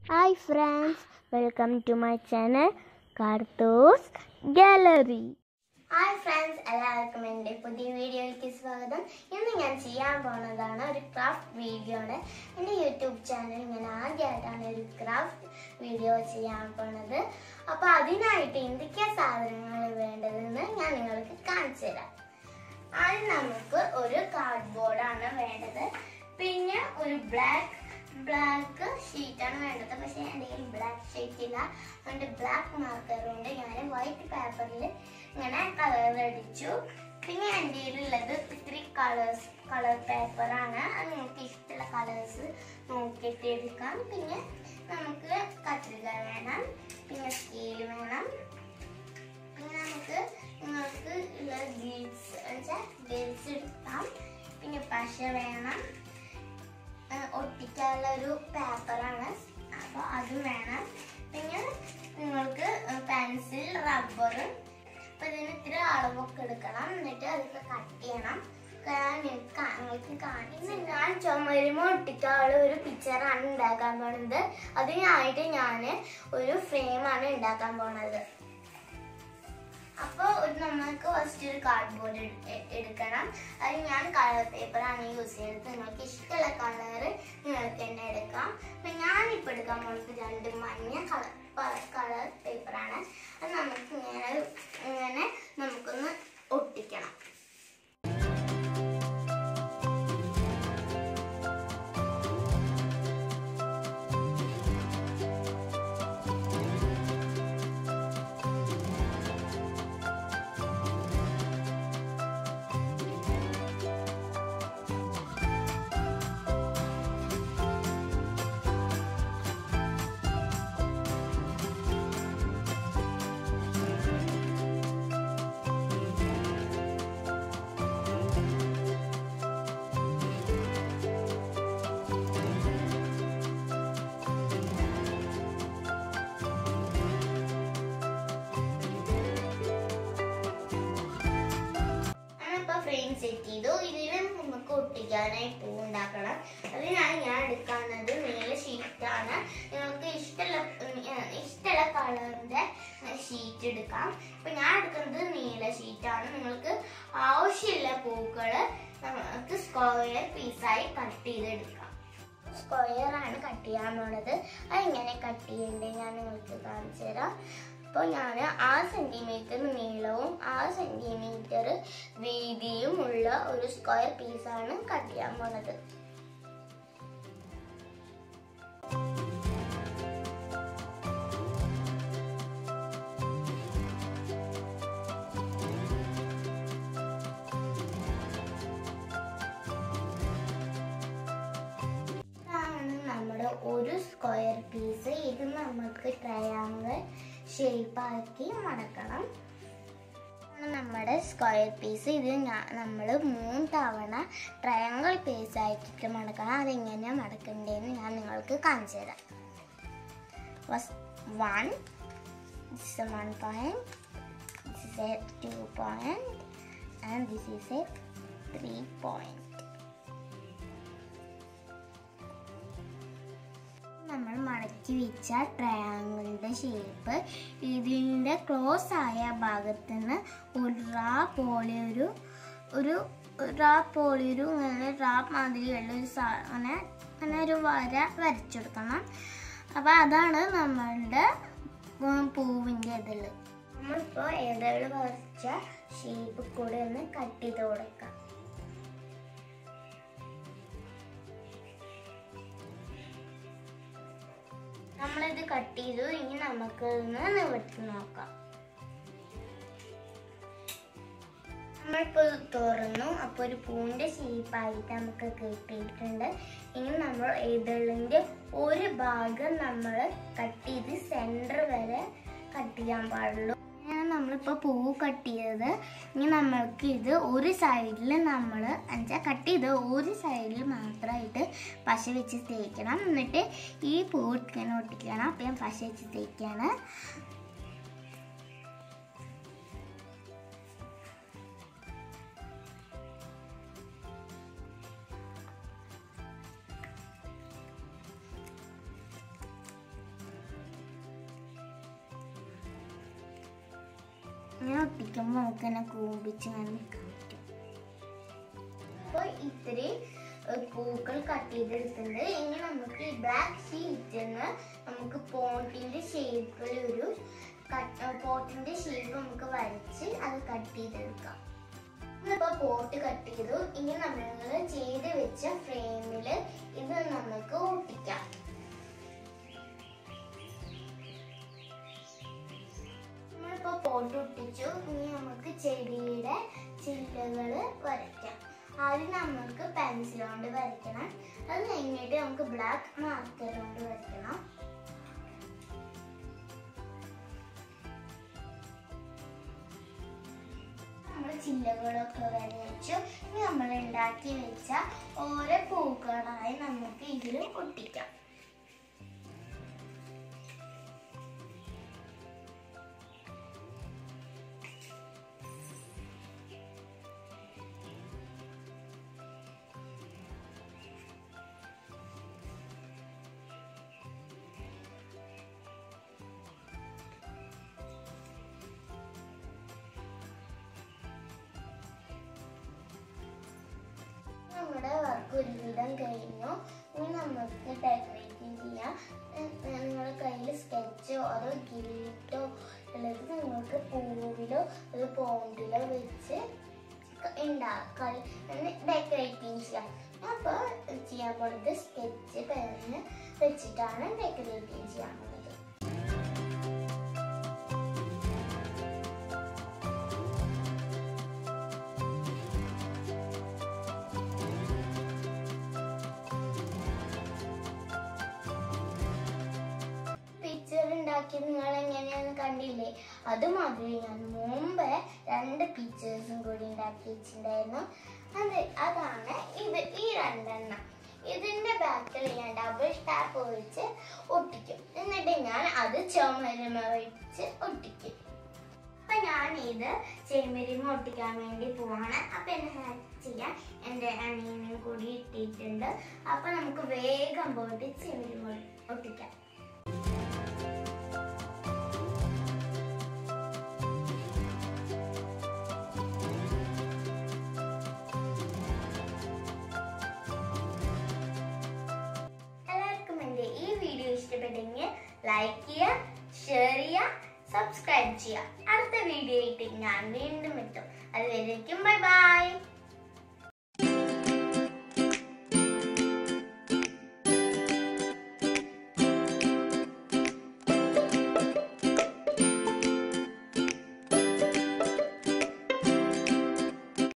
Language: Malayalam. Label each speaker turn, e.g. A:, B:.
A: hi friends welcome to my channel Karthu's gallery hi friends എല്ലാവർക്കും എൻ്റെ പുതിയ വീഡിയോയിലേക്ക് സ്വാഗതം ഇന്ന് ഞാൻ ചെയ്യാൻ പോകുന്നതാണ് ഒരു ക്രാഫ്റ്റ് വീഡിയോ ആണ് എൻ്റെ യൂട്യൂബ് ചാനൽ ഞാൻ ആദ്യമായിട്ടാണ് ഒരു ക്രാഫ്റ്റ് വീഡിയോ ചെയ്യാൻ പോണത് അപ്പോൾ അതിനായിട്ട് എന്തൊക്കെയാ സാധനങ്ങൾ വേണ്ടതെന്ന് ഞാൻ നിങ്ങൾക്ക് കാണിച്ചു തരാം ആദ്യം നമുക്ക് ഒരു കാർഡ്ബോർഡാണ് വേണ്ടത് പിന്നെ ഒരു ബ്ലാക്ക് ബ്ലാക്ക് ഷീറ്റാണ് വേണ്ടത് പക്ഷേ എൻ്റെ കയ്യിൽ ബ്ലാക്ക് ഷീറ്റ് ഇല്ല അതുകൊണ്ട് ബ്ലാക്ക് മാർക്കർ കൊണ്ട് ഞാൻ വൈറ്റ് പേപ്പറിൽ ഇങ്ങനെ കളർ അടിച്ചു പിന്നെ എൻ്റെ കയ്യിലുള്ളത് ഇത്തിരി കളേഴ്സ് കളർ പേപ്പറാണ് അത് നിങ്ങൾക്ക് ഇഷ്ടമുള്ള കളേഴ്സ് നോക്കിയിട്ട് എടുക്കാം പിന്നെ നമുക്ക് കത്രിക വേണം പിന്നെ സ്കെയിൽ വേണം പിന്നെ നമുക്ക് നിങ്ങൾക്ക് ഉള്ള ബീഡ്സ് വെച്ചാൽ ബീഡ്സ് എടുക്കാം പിന്നെ പശ വേണം ആ, ഒട്ടിക്കാനുള്ള ഒരു പേപ്പറാണ് അപ്പോൾ അത് വേണം പിന്നെ നിങ്ങൾക്ക് പെൻസിൽ റബ്ബർ അപ്പോൾ ഇതിന് ഇത്തിരി അളവൊക്കെ എടുക്കണം എന്നിട്ട് അതൊക്കെ കട്ട് ചെയ്യണം ഞാൻ കാ- നിങ്ങൾക്ക് കാണിച്ചു ഞാൻ ചുമരുമ ഒട്ടിക്കാനുള്ള ഒരു പിക്ചറാണ് ഉണ്ടാക്കാൻ പോണത് അതിനായിട്ട് ഞാൻ ഒരു ഫ്രെയിമാണ് ഉണ്ടാക്കാൻ പോണത് അപ്പോൾ ഒരു നമുക്ക് ഫസ്റ്റ് ഒരു കാർഡ്ബോർഡ് എടുക്കണം അത് ഞാൻ കളർ പേപ്പറാണ് യൂസ് ചെയ്യുന്നത് നിങ്ങൾക്ക് ഇഷ്ടമുള്ള കളർ നിങ്ങൾക്ക് തന്നെ എടുക്കാം അപ്പം ഞാനിപ്പോൾ എടുക്കാൻ പോകുന്നത് രണ്ട് മഞ്ഞ കളർ കളർ പേപ്പറാണ് അത് നമുക്ക് ഇങ്ങനെ ഇങ്ങനെ നമുക്കൊന്ന് ഒട്ടിക്കണം ഞാനിപ്പോൾ ഫ്രെയിം സെറ്റ് ചെയ്തു ഇതിൽ നമുക്ക് ഒട്ടിക്കാനായി പൂ ഉണ്ടാക്കണം അതിനാണ് ഞാൻ എടുക്കുന്നത് നീല ഷീറ്റാണ് നിങ്ങൾക്ക് ഇഷ്ടമുള്ള ഉം, ഏഹ്, ഇഷ്ടമുള്ള കളറിന്റെ ഷീറ്റ് എടുക്കാം ഇപ്പൊ ഞാൻ എടുക്കുന്നത് നീല ഷീറ്റാണ് നിങ്ങൾക്ക് ആവശ്യമുള്ള പൂക്കള് നമുക്ക് സ്ക്വയർ പീസായി കട്ട് ചെയ്തെടുക്കാം സ്ക്വയർ ആണ് കട്ട് ചെയ്യാൻ പോണത് അതെങ്ങനെ കട്ട് ചെയ്യേണ്ടത് ഞാൻ നിങ്ങൾക്ക് കാണിച്ചു തരാം അപ്പോൾ ഞാൻ ആറ് സെൻറ്റിമീറ്റർ നീളവും ആറ് സെൻറ്റിമീറ്റർ വീതിയും ഉള്ള ഒരു സ്ക്വയർ പീസാണ് കട്ട് ചെയ്യാൻ പോണത് ഇതാണ് നമ്മുടെ ഒരു സ്ക്വയർ പീസ് ഇത് നമുക്ക് ട്രയാങ്കിൾ ഷേപ്പാക്കി മടക്കണം ഇതാണ് നമ്മുടെ സ്ക്വയർ പീസ് ഇത് നമ്മൾ മൂന്ന് തവണ ട്രയാങ്കിൾ പീസ് ആക്കിയിട്ട് മടക്കണം അതെങ്ങനെയാണ് മടക്കേണ്ടതെന്ന് ഞാൻ നിങ്ങൾക്ക് കാണിച്ചു തരാം one this is one point this is a two point and this is a three point നമ്മൾ മടക്കി വെച്ച ട്രയാങ്കിളിൻ്റെ ഷേപ്പ് ഇതിൻ്റെ ക്ലോസ് ആയ ഭാഗത്ത് നിന്ന് ഒരു റാ പോലെ ഒരു ഒരു റാ പോലെ ഒരു ഇങ്ങനെ റാ മാതിരിയുള്ള ഒരു സാ അങ്ങനെ അങ്ങനെ ഒരു വര വരച്ചെടുക്കണം അപ്പോൾ അതാണ് നമ്മളുടെ ഉം, പൂവിൻ്റെ ഇതിൽ നമ്മളിപ്പോൾ ഏതെങ്കിലും വരച്ച ഷേപ്പ് കൂടെ ഒന്ന് കട്ട് ചെയ്ത് കൊടുക്കാം നമ്മളിത് കട്ട് ചെയ്തു ഇനി നമുക്ക് ഇന്ന് നിവർത്തി നോക്കാം നമ്മളിപ്പോൾ ഇത് തുറന്നു അപ്പോൾ ഒരു പൂവിൻ്റെ ഷേപ്പായിട്ട് നമുക്ക് കിട്ടിയിട്ടുണ്ട് ഇനി നമ്മൾ ഏതളിൻ്റെ ഒരു ഭാഗം നമ്മൾ കട്ട് ചെയ്ത് സെൻറ്റർ വരെ കട്ട് ചെയ്യാൻ പാടുള്ളൂ ഇങ്ങനെയാണ് നമ്മളിപ്പോൾ പൂവ് കട്ട് ചെയ്തത് ഇനി നമ്മൾക്ക് ഇത് ഒരു സൈഡിൽ നമ്മൾ എന്നുവെച്ചാൽ കട്ട് ചെയ്ത് ഒരു സൈഡിൽ മാത്രമായിട്ട് പശ വെച്ച് തേക്കണം എന്നിട്ട് ഈ പൂവ് ഇങ്ങനെ ഒട്ടിക്കണം അപ്പം ഞാൻ പശ വെച്ച് തേക്കാണ് ഇങ്ങനെ ഒട്ടിക്കുമ്പോൾ നമുക്ക് തന്നെ കൂമ്പിച്ച് ഇങ്ങനെ നിൽക്കാൻ പറ്റും അപ്പോൾ ഇത്രയും ഏഹ്, പൂക്കൾ കട്ട് ചെയ്തെടുത്തിട്ടുണ്ട് ഇനി നമുക്ക് ഈ ബ്ലാക്ക് ഷീറ്റിന്ന് നമുക്ക് പോട്ടിന്റെ ഷേപ്പിൽ ഒരു പോട്ടിന്റെ ഷേപ്പ് നമുക്ക് വരച്ച് അത് കട്ട് ചെയ്തെടുക്കാം നമ്മളിപ്പോ പോട്ട് കട്ട് ചെയ്തു ഇനി നമ്മൾ ചെയ്ത് വെച്ച ഫ്രെയിമിൽ ഇത് നമുക്ക് ഒട്ടിക്കാം നമ്മളിപ്പോ പോട്ട് ഒട്ടിച്ചു ഇനി നമുക്ക് ചെടിയുടെ ചില്ലകള് വരയ്ക്കാം ആദ്യം നമുക്ക് പെൻസിൽ കൊണ്ട് വരയ്ക്കണം അത് കഴിഞ്ഞിട്ട് നമുക്ക് ബ്ലാക്ക് മാർക്കർ കൊണ്ട് വരയ്ക്കണം നമ്മൾ ചില്ലകളൊക്കെ വരച്ചു ഇനി നമ്മൾ ഉണ്ടാക്കി വെച്ച ഓരോ പൂക്കളായി നമുക്ക് ഇതിൽ ഒട്ടിക്കാം നമ്മുടെ വർക്ക് ഒരുവിധം കഴിഞ്ഞു ഇനി നമുക്ക് ഡെക്കറേറ്റിംഗ് ചെയ്യാം ഏഹ് നിങ്ങളുടെ കയ്യിൽ സ്കെച്ചോ അതോ ഗിൽട്ടോ ഉള്ളത് നിങ്ങൾക്ക് പൂവിലോ അത് പോണ്ടിലോ വെച്ച് ഉണ്ടാക്കാൻ ഡെക്കറേറ്റിംഗ് ചെയ്യാം അപ്പോൾ ചെയ്യാൻ പോണത് സ്കെച്ച് പെന്ന് വെച്ചിട്ടാണ് ഡെക്കറേറ്റിംഗ് ചെയ്യാൻ പോണത് പിക്ചർ ഉണ്ടാക്കി നിങ്ങൾ എങ്ങനെയാന്ന് കണ്ടില്ലേ അതുമാതിരി ഞാൻ മുമ്പ് രണ്ട് പിക്ചേഴ്സും കൂടി ഉണ്ടാക്കി വെച്ചിട്ടുണ്ടായിരുന്നു അത് അതാണ് ഇത് ഈ രണ്ടെണ്ണം ഇതിന്റെ ബാക്കിൽ ഞാൻ ഡബിൾ ടാപ്പ് വെച്ച് ഒട്ടിക്കും എന്നിട്ട് ഞാൻ അത് ചുമരുമ വെച്ച് ഒട്ടിക്കും അപ്പൊ ഞാൻ ഇത് ചെമ്മരിമ ഒട്ടിക്കാൻ വേണ്ടി പോവാണ് അപ്പൊ എന്നെ ഹെൽപ്പ് ചെയ്യാൻ എൻ്റെ അനിയനും കൂടി ഇട്ടിട്ടുണ്ട് അപ്പൊ നമുക്ക് വേഗം പോയിട്ട് ചെമ്മരിമ ഒട്ടിക്കാം എല്ലാവർക്കും എൻ്റെ ഈ വീഡിയോ ഇഷ്ടപ്പെട്ടെങ്കിൽ ലൈക്ക് ചെയ്യുക ഷെയർ ചെയ്യുക സബ്സ്ക്രൈബ് ചെയ്യുക അടുത്ത വീഡിയോ ആയിട്ട് ഞാൻ വീണ്ടും എത്തും അതുവരേക്കും ബൈ ബൈ